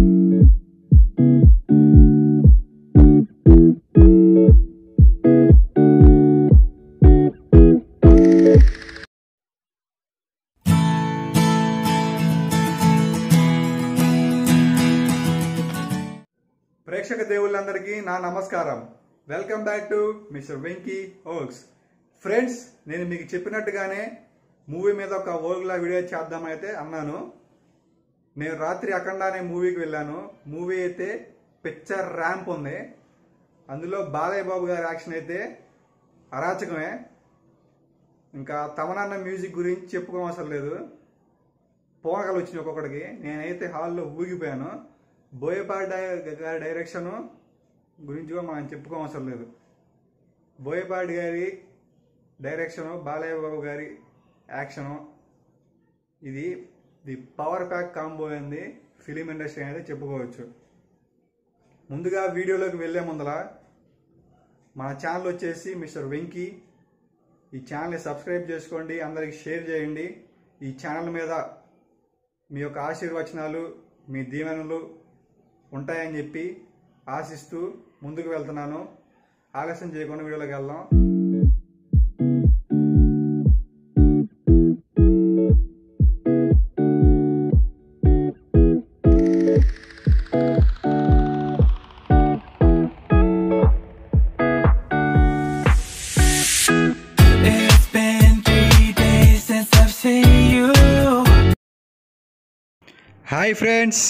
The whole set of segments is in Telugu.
ప్రేక్షక దేవుళ్ళందరికీ నా నమస్కారం welcome back to mister Venky ఓక్స్ ఫ్రెండ్స్ నేను మీకు చెప్పినట్టుగానే మూవీ మీద ఒక ఓగ్లా వీడియో చేద్దామైతే అన్నాను నేను రాత్రి అఖండ అనే మూవీకి వెళ్ళాను మూవీ అయితే పిక్చర్ ర్యాంప్ ఉంది అందులో బాలయ్య బాబు గారి యాక్షన్ అయితే అరాచకమే ఇంకా తమనన్న మ్యూజిక్ గురించి చెప్పుకోవసరం లేదు పోనకలు వచ్చినాయి ఒక్కొక్కడికి నేనైతే హాల్లో ఊగిపోయాను బోయపాటి డై- గారి డైరెక్షన్ గురించి కూడా మనం చెప్పుకోవసరం లేదు బోయపాటి గారి డైరెక్షను బాలయ్య బాబు గారి యాక్షను ఇది ది పవర్ ప్యాక్ కాంబో అయింది ఫిలిం ఇండస్ట్రీ అనేది చెప్పుకోవచ్చు ముందుగా వీడియోలోకి వెళ్ళే ముందల మన ఛానల్ వచ్చేసి మిస్టర్ వెంకీ ఈ ఛానల్ని సబ్స్క్రైబ్ చేసుకోండి అందరికి షేర్ చేయండి ఈ ఛానల్ మీద మీ యొక్క ఆశీర్వచనాలు మీ దీవెనలు ఉంటాయని చెప్పి ఆశిస్తూ ముందుకు వెళ్తున్నాను ఆలస్యం చేయకుండా వీడియోలోకి వెళ్దాం It's been three days since I've seen you. Hi friends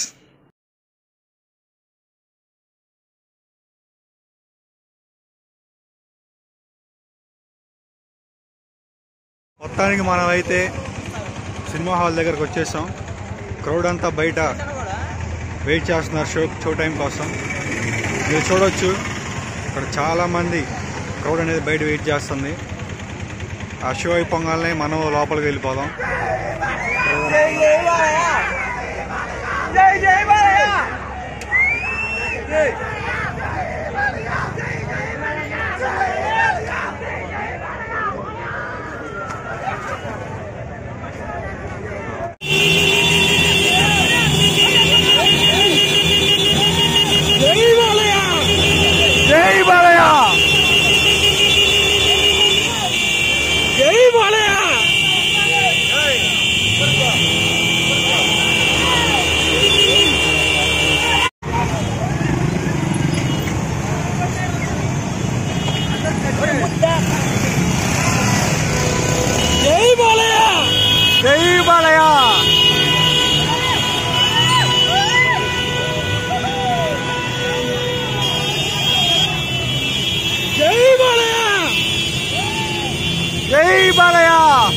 మొత్తానికి మనం అయితే సినిమా హాల్ దగ్గరకు వచ్చేసాం క్రౌడ్ అంతా బయట వెయిట్ చేస్తున్నారు షో షో టైం కోసం మీరు చూడొచ్చు ఇక్కడ చాలామంది క్రౌడ్ అనేది బయట వెయిట్ చేస్తుంది ఆ షో అయిపోగానే మనం లోపలికి వెళ్ళిపోదాం జై బాలయ్య జై బాలయ్య జై బాలయ్య జై బాలయ్య జై బాలయ్య జై బాలయ్య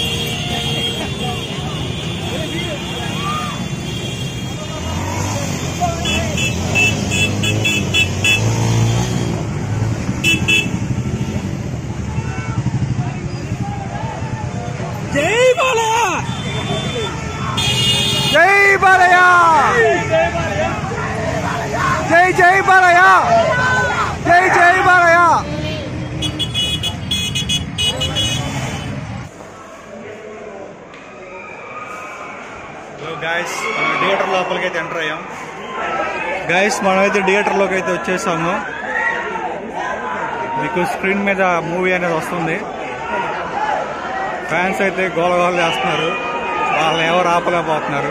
జై బాలయ్య జై బాలయ్య జై జై బాలయ్య జై జై బాలయ్య హలో గాయస్ మనం థియేటర్ లోపలికి అయితే ఎంటర్ అయ్యాం గాయస్ మనమైతే థియేటర్లోకి అయితే వచ్చేసాము మీకు స్క్రీన్ మీద మూవీ అనేది వస్తుంది ఫ్యాన్స్ అయితే గోల గోల చేస్తున్నారు వాళ్ళని ఎవరు ఆపలేకపోతున్నారు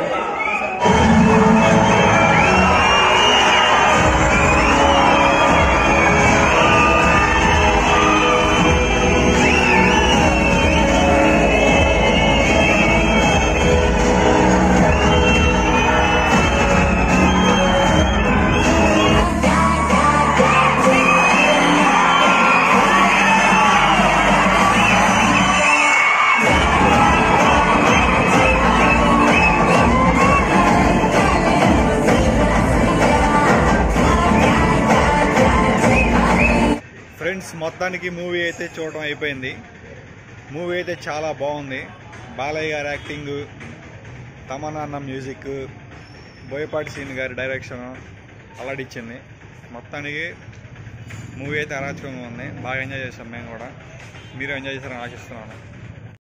ఫ్రెండ్స్ మొత్తానికి మూవీ అయితే చూడడం అయిపోయింది మూవీ అయితే చాలా బాగుంది బాలయ్య గారి యాక్టింగ్ తమన్నా అన్న మ్యూజిక్ బోయపాటి సీన్ గారి డైరెక్షన్ అలాడిచ్చింది మొత్తానికి మూవీ అయితే అరాచకంగా ఉంది బాగా ఎంజాయ్ చేసాం మేము కూడా మీరు ఎంజాయ్ చేశారని ఆశిస్తున్నాను